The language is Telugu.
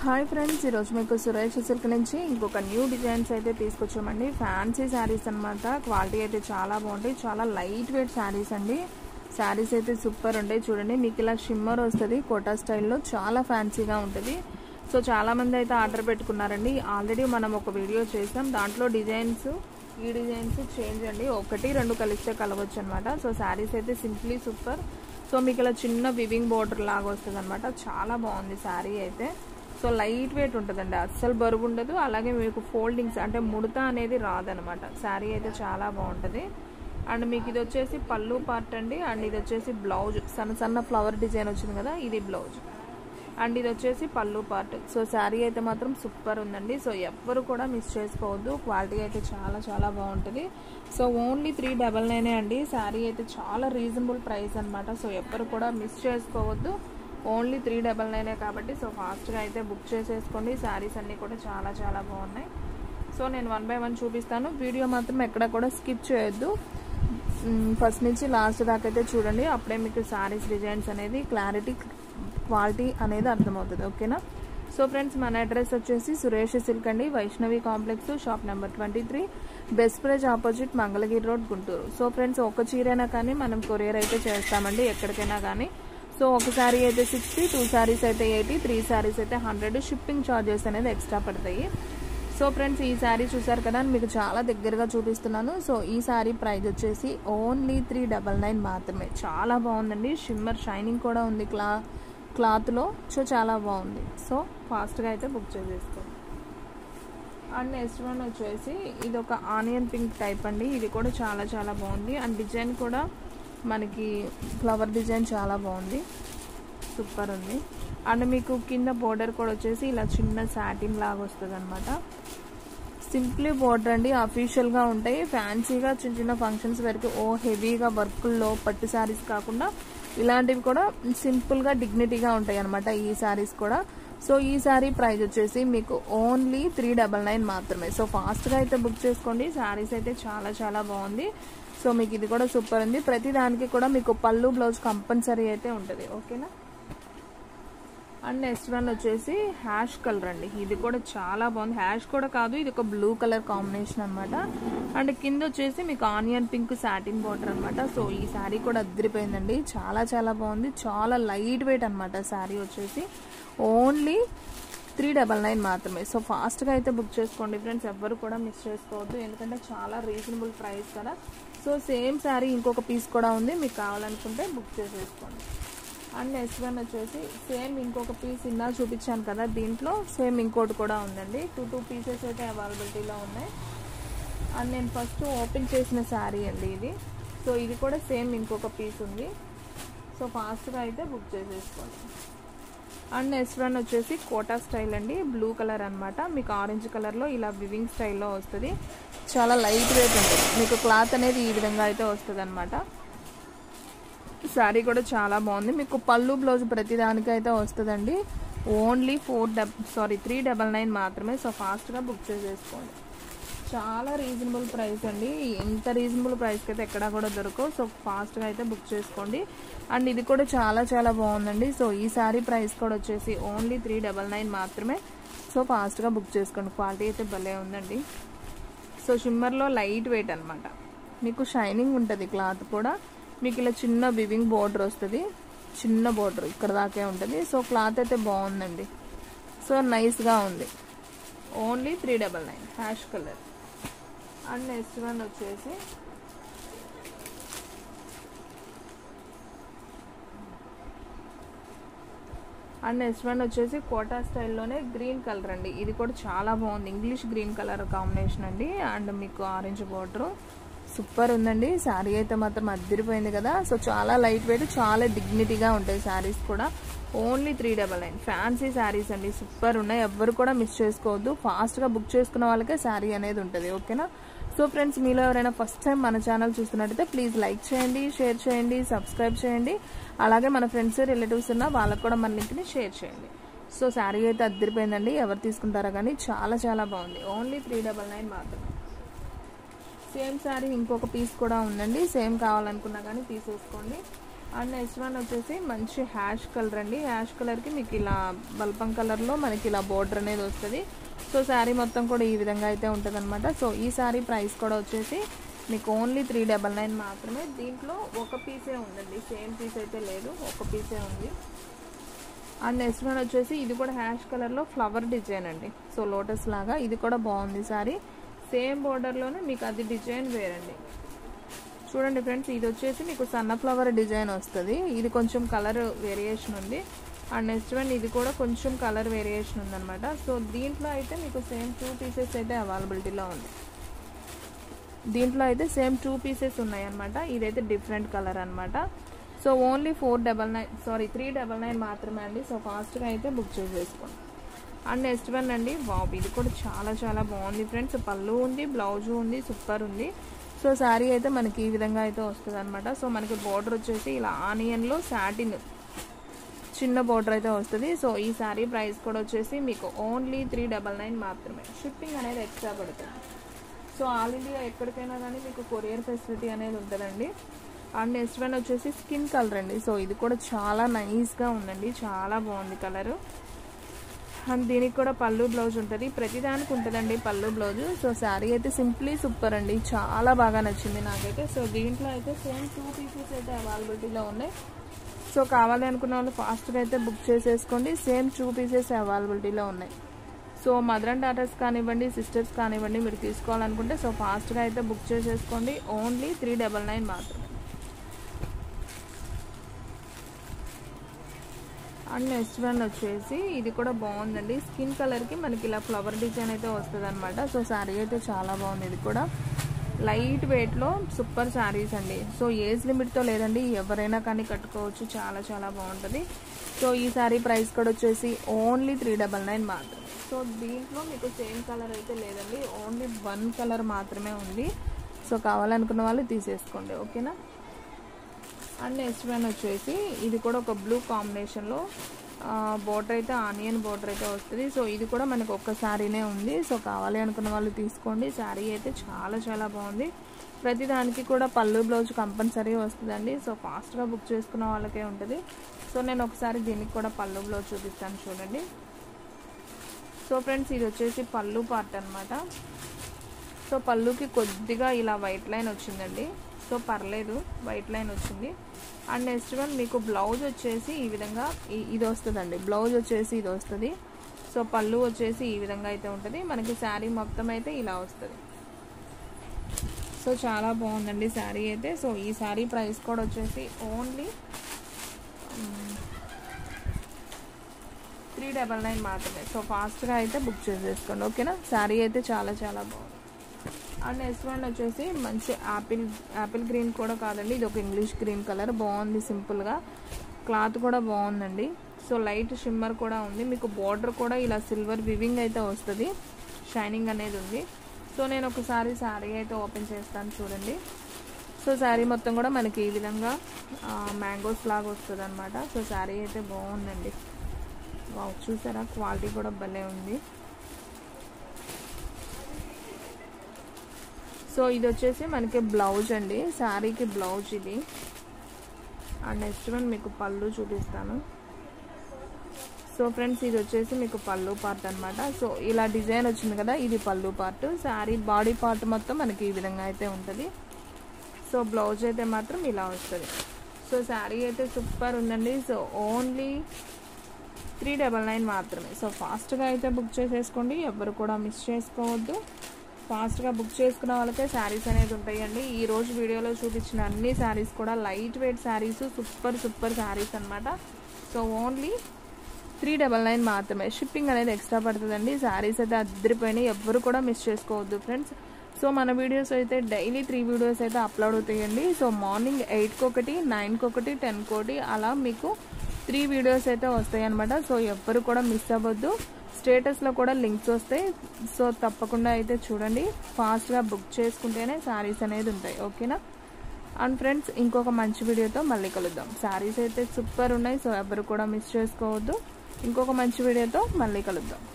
హాయ్ ఫ్రెండ్స్ ఈరోజు మీకు సురేష్ సిల్క్ నుంచి ఇంకొక న్యూ డిజైన్స్ అయితే తీసుకొచ్చామండి ఫ్యాన్సీ శారీస్ అనమాట క్వాలిటీ అయితే చాలా బాగుంటాయి చాలా లైట్ వెయిట్ శారీస్ అండి శారీస్ అయితే సూపర్ ఉంటాయి చూడండి మీకు ఇలా షిమ్మర్ వస్తుంది కోటా స్టైల్లో చాలా ఫ్యాన్సీగా ఉంటుంది సో చాలా మంది అయితే ఆర్డర్ పెట్టుకున్నారండి ఆల్రెడీ మనం ఒక వీడియో చేసాం దాంట్లో డిజైన్స్ ఈ డిజైన్స్ చేంజ్ అండి ఒకటి రెండు కలిస్తే కలవచ్చు అనమాట సో శారీస్ అయితే సింప్లీ సూపర్ సో మీకు ఇలా చిన్న వివింగ్ బోర్డర్ లాగా వస్తుంది అనమాట చాలా బాగుంది శారీ అయితే సో లైట్ వెయిట్ ఉంటుందండి అస్సలు బరువు ఉండదు అలాగే మీకు ఫోల్డింగ్స్ అంటే ముడత అనేది రాదనమాట శారీ అయితే చాలా బాగుంటుంది అండ్ మీకు ఇది వచ్చేసి పళ్ళు పార్ట్ అండి అండ్ ఇది వచ్చేసి బ్లౌజ్ సన్న సన్న ఫ్లవర్ డిజైన్ వచ్చింది కదా ఇది బ్లౌజ్ అండ్ ఇది వచ్చేసి పళ్ళు పార్ట్ సో శారీ అయితే మాత్రం సూపర్ ఉందండి సో ఎవ్వరు కూడా మిస్ చేసుకోవద్దు క్వాలిటీ అయితే చాలా చాలా బాగుంటుంది సో ఓన్లీ త్రీ డబల్ నైనే అండి శారీ అయితే చాలా రీజనబుల్ ప్రైస్ అనమాట సో ఎవ్వరు కూడా మిస్ చేసుకోవద్దు ఓన్లీ త్రీ డబల్ నైనే కాబట్టి సో ఫాస్ట్గా అయితే బుక్ చేసేసుకోండి శారీస్ అన్నీ కూడా చాలా చాలా బాగున్నాయి సో నేను వన్ బై వన్ చూపిస్తాను వీడియో మాత్రం ఎక్కడ కూడా స్కిప్ చేయొద్దు ఫస్ట్ నుంచి లాస్ట్ దాకా అయితే చూడండి అప్పుడే మీకు శారీస్ డిజైన్స్ అనేది క్లారిటీ క్వాలిటీ అనేది అర్థమవుతుంది ఓకేనా సో ఫ్రెండ్స్ మన అడ్రస్ వచ్చేసి సురేష్ సిల్క్ అండి Vaishnavi complex shop number twenty three best price opposite Mangalagiri road Guntur so friends ఒక చీరైనా కానీ మనం కొరియర్ అయితే చేస్తామండి ఎక్కడికైనా కానీ సో ఒక శారీ అయితే సిక్స్టీ టూ శారీస్ అయితే ఎయిటీ త్రీ శారీస్ అయితే హండ్రెడ్ షిప్పింగ్ ఛార్జెస్ అనేది ఎక్స్ట్రా పడతాయి సో ఫ్రెండ్స్ ఈ శారీ చూసారు కదా మీకు చాలా దగ్గరగా చూపిస్తున్నాను సో ఈ శారీ ప్రైస్ వచ్చేసి ఓన్లీ త్రీ డబల్ నైన్ మాత్రమే చాలా బాగుందండి షిమ్మర్ షైనింగ్ కూడా ఉంది క్లా క్లాత్లో సో చాలా బాగుంది సో ఫాస్ట్గా అయితే బుక్ చేసేసుకోండి అండ్ నెక్స్ట్ వన్ వచ్చేసి ఇది ఒక ఆనియన్ పింక్ టైప్ అండి ఇది కూడా చాలా చాలా బాగుంది అండ్ డిజైన్ కూడా మనకి ఫ్లవర్ డిజైన్ చాలా బాగుంది సూపర్ ఉంది అండ్ మీకు కింద బోర్డర్ కూడా వచ్చేసి ఇలా చిన్న సాటిన్ లాగా వస్తుంది అనమాట సింప్లీ బోర్డర్ అండి అఫీషియల్గా ఉంటాయి ఫ్యాన్సీగా చిన్న చిన్న ఫంక్షన్స్ వరకు ఓ హెవీగా వర్కుల్లో పట్టు శారీస్ కాకుండా ఇలాంటివి కూడా సింపుల్గా డిగ్నిటీగా ఉంటాయి అనమాట ఈ శారీస్ కూడా సో ఈ శారీ ప్రైస్ వచ్చేసి మీకు ఓన్లీ త్రీ డబల్ నైన్ మాత్రమే సో ఫాస్ట్గా అయితే బుక్ చేసుకోండి శారీస్ అయితే చాలా చాలా బాగుంది సో మీకు ఇది కూడా సూపర్ ఉంది ప్రతి దానికి కూడా మీకు పళ్ళు బ్లౌజ్ కంపల్సరీ అయితే ఉంటుంది ఓకేనా అండ్ నెక్స్ట్ వన్ వచ్చేసి హ్యాష్ కలర్ అండి ఇది కూడా చాలా బాగుంది హ్యాష్ కూడా కాదు ఇది ఒక బ్లూ కలర్ కాంబినేషన్ అనమాట అండ్ కింద వచ్చేసి మీకు ఆనియన్ పింక్ సాటిన్ బార్డర్ అనమాట సో ఈ శారీ కూడా అద్దరిపోయిందండి చాలా చాలా బాగుంది చాలా లైట్ వెయిట్ అనమాట శారీ వచ్చేసి ఓన్లీ త్రీ డబల్ నైన్ మాత్రమే సో ఫాస్ట్గా అయితే బుక్ చేసుకోండి ఫ్రెండ్స్ ఎవ్వరు కూడా మిస్ చేసుకోవద్దు ఎందుకంటే చాలా రీజనబుల్ ప్రైస్ కదా సో సేమ్ శారీ ఇంకొక పీస్ కూడా ఉంది మీకు కావాలనుకుంటే బుక్ చేసేసుకోండి అండ్ నెక్స్ట్ వన్ వచ్చేసి సేమ్ ఇంకొక పీస్ ఇందా చూపించాను కదా దీంట్లో సేమ్ ఇంకోటి కూడా ఉందండి టూ టూ పీసెస్ అయితే అవైలబిలిటీలో ఉన్నాయి అండ్ నేను ఫస్ట్ ఓపెన్ చేసిన శారీ అండి ఇది సో ఇది కూడా సేమ్ ఇంకొక పీస్ ఉంది సో ఫాస్ట్గా అయితే బుక్ చేసేసుకోండి అండ్ నెక్స్ట్ వన్ వచ్చేసి కోటా స్టైల్ అండి బ్లూ కలర్ అనమాట మీకు ఆరెంజ్ కలర్లో ఇలా వివింగ్ స్టైల్లో వస్తుంది చాలా లైట్ వెయిట్ ఉంటుంది మీకు క్లాత్ అనేది ఈ విధంగా అయితే వస్తుంది అనమాట శారీ కూడా చాలా బాగుంది మీకు పళ్ళు బ్లౌజ్ ప్రతి దానికైతే వస్తుందండి only four double sorry three double nine మాత్రమే సో ఫాస్ట్గా బుక్ చేసేసుకోండి చాలా రీజనబుల్ ప్రైస్ అండి ఎంత రీజనబుల్ ప్రైస్కి అయితే ఎక్కడా కూడా దొరకవు సో ఫాస్ట్గా అయితే బుక్ చేసుకోండి అండ్ ఇది కూడా చాలా చాలా బాగుందండి సో ఈ శారీ ప్రైస్ కూడా వచ్చేసి ఓన్లీ త్రీ డబల్ నైన్ మాత్రమే సో ఫాస్ట్గా బుక్ చేసుకోండి క్వాలిటీ అయితే భలే ఉందండి సో షిమ్మర్లో లైట్ వెయిట్ అనమాట మీకు షైనింగ్ ఉంటుంది క్లాత్ కూడా మీకు ఇలా చిన్న వివింగ్ బోర్డర్ వస్తుంది చిన్న బోర్డర్ ఇక్కడ దాకే ఉంటుంది సో క్లాత్ అయితే బాగుందండి సో నైస్గా ఉంది only three double nine ash colour and next one వచ్చేసి అండ్ నెక్స్ట్ వన్ వచ్చేసి కోటా స్టైల్లోనే గ్రీన్ కలర్ అండి ఇది కూడా చాలా బాగుంది ఇంగ్లీష్ గ్రీన్ కలర్ కాంబినేషన్ అండి అండ్ మీకు ఆరెంజ్ బార్డర్ సూపర్ ఉందండి శారీ అయితే మాత్రం అద్దరిపోయింది కదా సో చాలా లైట్ వెయిట్ చాలా డిగ్నిటీగా ఉంటాయి శారీస్ కూడా only three double nine fancy saris అండి సూపర్ ఉన్నాయి ఎవ్వరు కూడా మిస్ చేసుకోవద్దు ఫాస్ట్గా బుక్ చేసుకున్న వాళ్ళకే శారీ అనేది ఉంటుంది ఓకేనా సో ఫ్రెండ్స్ మీలో ఎవరైనా ఫస్ట్ టైం మన ఛానల్ చూస్తున్నట్టయితే ప్లీజ్ లైక్ చేయండి షేర్ చేయండి సబ్స్క్రైబ్ చేయండి అలాగే మన ఫ్రెండ్స్ రిలేటివ్స్ ఉన్న వాళ్ళకు కూడా మన లింక్ని షేర్ చేయండి సో శారీ అయితే అద్దరిపోయిందండి ఎవరు తీసుకుంటారో కానీ చాలా చాలా బాగుంది ఓన్లీ త్రీ డబల్ నైన్ మాత్రమే సేమ్ శారీ ఇంకొక పీస్ కూడా ఉందండి సేమ్ కావాలనుకున్నా కానీ తీసేసుకోండి అండ్ నెక్స్ట్ వన్ వచ్చేసి మంచి హ్యాష్ కలర్ అండి హ్యాష్ కలర్కి మీకు ఇలా బల్పం కలర్లో మనకి ఇలా బోర్డర్ అనేది వస్తుంది సో శారీ మొత్తం కూడా ఈ విధంగా అయితే ఉంటుంది అనమాట సో ఈ శారీ ప్రైస్ కూడా వచ్చేసి మీకు ఓన్లీ త్రీ డబల్ నైన్ మాత్రమే దీంట్లో ఒక పీసే ఉందండి సేమ్ పీస్ అయితే లేదు ఒక పీసే ఉంది అండ్ నెక్స్ట్ వన్ వచ్చేసి ఇది కూడా హ్యాష్ కలర్లో ఫ్లవర్ డిజైన్ అండి సో లోటస్ లాగా ఇది కూడా బాగుంది సారీ సేమ్ బోర్డర్లోనే మీకు అది డిజైన్ వేరండి చూడండి ఫ్రెండ్స్ ఇది వచ్చేసి మీకు సన్న ఫ్లవర్ డిజైన్ వస్తుంది ఇది కొంచెం కలర్ వేరియేషన్ ఉంది అండ్ నెక్స్ట్ వన్ ఇది కూడా కొంచెం కలర్ వేరియేషన్ ఉందన్నమాట సో దీంట్లో అయితే మీకు సేమ్ టూ పీసెస్ అయితే అవైలబిలిటీలో ఉంది దీంట్లో అయితే సేమ్ టూ పీసెస్ ఉన్నాయి అనమాట ఇదైతే డిఫరెంట్ కలర్ అనమాట so only four double nine sorry three double nine మాత్రమే అండి సో ఫాస్ట్గా అయితే బుక్ చేసేసుకోండి అండ్ నెక్స్ట్ వన్ అండి వావ్ ఇది కూడా చాలా చాలా బాగుంది ఫ్రెండ్స్ పళ్ళు ఉంది బ్లౌజ్ ఉంది సూపర్ ఉంది సో శారీ అయితే మనకి ఈ విధంగా అయితే వస్తుంది అనమాట సో మనకి బోర్డర్ వచ్చేసి ఇలా ఆనియన్లో సాటిన్ చిన్న బోర్డర్ అయితే వస్తుంది సో ఈ శారీ ప్రైస్ కూడా వచ్చేసి మీకు ఓన్లీ త్రీ డబల్ నైన్ మాత్రమే షిప్పింగ్ అనేది ఎక్స్ట్రా పడుతుంది సో ఆల్ ఇండియా ఎక్కడికైనా కానీ మీకు కొరియర్ ఫెసిలిటీ అనేది ఉంటుందండి అండ్ నెక్స్ట్ వన్ వచ్చేసి స్కిన్ కలర్ అండి సో ఇది కూడా చాలా నైస్గా ఉందండి చాలా బాగుంది కలరు అండ్ దీనికి కూడా పళ్ళు బ్లౌజ్ ఉంటుంది ప్రతిదానికి ఉంటుందండి పళ్ళు బ్లౌజ్ సో శారీ అయితే సింప్లీ సూపర్ అండి చాలా బాగా నచ్చింది నాకైతే సో దీంట్లో అయితే సేమ్ టూ పీసెస్ అయితే అవైలబిలిటీలో ఉన్నాయి సో కావాలి అనుకున్న వాళ్ళు ఫాస్ట్గా అయితే బుక్ చేసేసుకోండి సేమ్ టూ పీసెస్ అవైలబిలిటీలో ఉన్నాయి సో మదర్ అండ్ డాటర్స్ కానివ్వండి సిస్టర్స్ కానివ్వండి మీరు తీసుకోవాలనుకుంటే సో ఫాస్ట్గా అయితే బుక్ చేసేసుకోండి ఓన్లీ త్రీ డబల్ నైన్ మాత్రమే అండ్ నెక్స్ట్ వన్ వచ్చేసి ఇది కూడా బాగుందండి స్కిన్ కలర్కి మనకి ఇలా ఫ్లవర్ డిజైన్ అయితే వస్తుంది అనమాట సో శారీ అయితే చాలా బాగుంది ఇది కూడా లైట్ వెయిట్లో సూపర్ శారీస్ అండి సో ఏజ్ లిమిట్తో లేదండి ఎవరైనా కానీ కట్టుకోవచ్చు చాలా చాలా బాగుంటుంది సో ఈ శారీ ప్రైస్ కూడా వచ్చేసి ఓన్లీ త్రీ డబల్ నైన్ మాత్రమే సో దీంట్లో మీకు సేమ్ కలర్ అయితే లేదండి ఓన్లీ వన్ కలర్ మాత్రమే ఉంది సో కావాలనుకున్న వాళ్ళు తీసేసుకోండి ఓకేనా అండ్ నెక్స్ట్ వన్ వచ్చేసి ఇది కూడా ఒక బ్లూ కాంబినేషన్లో బోర్డర్ అయితే ఆనియన్ బోర్డర్ అయితే వస్తుంది సో ఇది కూడా మనకు ఒక్క శారీనే ఉంది సో కావాలి అనుకున్న వాళ్ళు తీసుకోండి శారీ అయితే చాలా చాలా బాగుంది ప్రతి దానికి కూడా పళ్ళు బ్లౌజ్ కంపల్సరీ వస్తుందండి సో ఫాస్ట్గా బుక్ చేసుకున్న వాళ్ళకే ఉంటుంది సో నేను ఒకసారి దీనికి కూడా పళ్ళు బ్లౌజ్ చూపిస్తాను చూడండి సో ఫ్రెండ్స్ ఇది వచ్చేసి పళ్ళు పార్ట్ అనమాట సో పళ్ళుకి కొద్దిగా ఇలా వైట్ లైన్ వచ్చిందండి సో పర్లేదు వైట్ లైన్ వచ్చింది అండ్ నెక్స్ట్ వన్ మీకు బ్లౌజ్ వచ్చేసి ఈ విధంగా ఇది వస్తుందండి బ్లౌజ్ వచ్చేసి ఇది వస్తుంది సో పళ్ళు వచ్చేసి ఈ విధంగా అయితే ఉంటుంది మనకి శారీ మొత్తం అయితే ఇలా వస్తుంది సో చాలా బాగుందండి శారీ అయితే సో ఈ శారీ ప్రైస్ కూడా వచ్చేసి ఓన్లీ త్రీ డబల్ నైన్ మాత్రమే సో ఫాస్ట్గా అయితే బుక్ చేసేసుకోండి ఓకేనా శారీ అయితే చాలా చాలా బాగుంది అండ్ నెక్స్ట్ వన్ వచ్చేసి మంచి యాపిల్ యాపిల్ గ్రీన్ కూడా కాదండి ఇది ఒక ఇంగ్లీష్ గ్రీన్ కలర్ బాగుంది సింపుల్గా క్లాత్ కూడా బాగుందండి సో లైట్ షిమ్మర్ కూడా ఉంది మీకు బార్డర్ కూడా ఇలా సిల్వర్ వివింగ్ అయితే వస్తుంది షైనింగ్ అనేది ఉంది సో నేను ఒకసారి శారీ అయితే ఓపెన్ చేస్తాను చూడండి సో శారీ మొత్తం కూడా మనకి ఈ విధంగా మ్యాంగోస్ లాగా వస్తుంది అనమాట సో శారీ అయితే బాగుందండి వావ్ చూసారా క్వాలిటీ కూడా భలే ఉంది సో ఇది వచ్చేసి మనకి బ్లౌజ్ అండి శారీకి బ్లౌజ్ ఇది అండ్ నెక్స్ట్ వన్ మీకు పళ్ళు చూపిస్తాను సో ఫ్రెండ్స్ ఇది వచ్చేసి మీకు పళ్ళు పార్ట్ అనమాట సో ఇలా డిజైన్ వచ్చింది కదా ఇది పళ్ళు పార్ట్ శారీ బాడీ పార్ట్ మొత్తం మనకి ఈ విధంగా అయితే ఉంటుంది సో బ్లౌజ్ అయితే మాత్రం ఇలా వస్తుంది సో శారీ అయితే సూపర్ ఉందండి so only three double nine మాత్రమే సో ఫాస్ట్గా అయితే బుక్ చేసేసుకోండి ఎవరు కూడా మిస్ చేసుకోవద్దు ఫాస్ట్గా బుక్ చేసుకున్న వాళ్ళకే శారీస్ అనేది ఉంటాయండి ఈ రోజు వీడియోలో చూపించిన అన్ని శారీస్ కూడా light weight saris super super saris అనమాట so only three double nine మాత్రమే షిప్పింగ్ అనేది ఎక్స్ట్రా పడుతుందండి శారీస్ అయితే అద్దరిపోయినాయి ఎవ్వరు కూడా మిస్ చేసుకోవద్దు ఫ్రెండ్స్ సో మన వీడియోస్ అయితే డైలీ త్రీ వీడియోస్ అయితే అప్లోడ్ అవుతాయండి సో మార్నింగ్ ఎయిట్కి ఒకటి నైన్కి ఒకటి టెన్కి ఒకటి అలా మీకు త్రీ వీడియోస్ అయితే వస్తాయి అనమాట సో ఎవ్వరు కూడా మిస్ అవ్వద్దు స్టేటస్లో కూడా లింక్స్ వస్తాయి సో తప్పకుండా అయితే చూడండి ఫాస్ట్గా బుక్ చేసుకుంటేనే శారీస్ అనేది ఉంటాయి ఓకేనా అండ్ ఫ్రెండ్స్ ఇంకొక మంచి వీడియోతో మళ్ళీ కలుద్దాం శారీస్ అయితే సూపర్ ఉన్నాయి సో ఎవరు కూడా మిస్ చేసుకోవద్దు ఇంకొక మంచి వీడియోతో మళ్ళీ కలుద్దాం